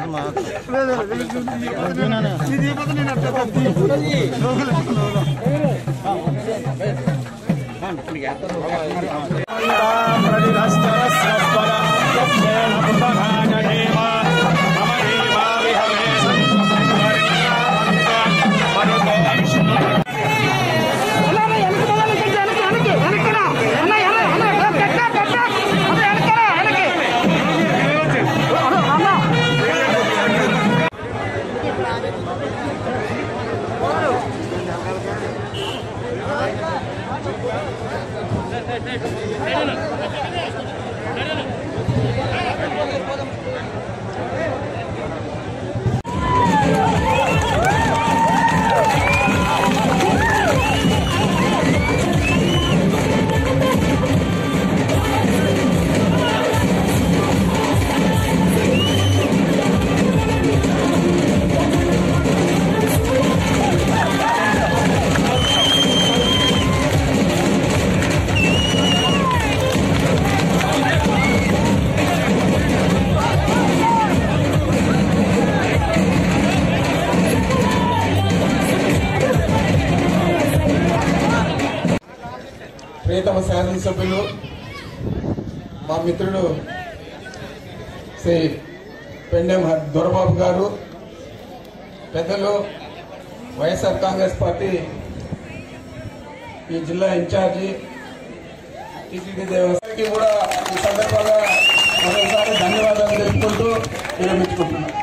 ప్రియతమ శాసనసభ్యులు మా మిత్రుడు శ్రీ పెండెం దొరబాబు గారు పెద్దలు వైఎస్ఆర్ కాంగ్రెస్ పార్టీ ఈ జిల్లా ఇన్ఛార్జి టీటీడీ దేవస్థానికి కూడా ఈ సందర్భంగా మరోసారి ధన్యవాదాలు తెలుపుకుంటూ విరమించుకుంటున్నాను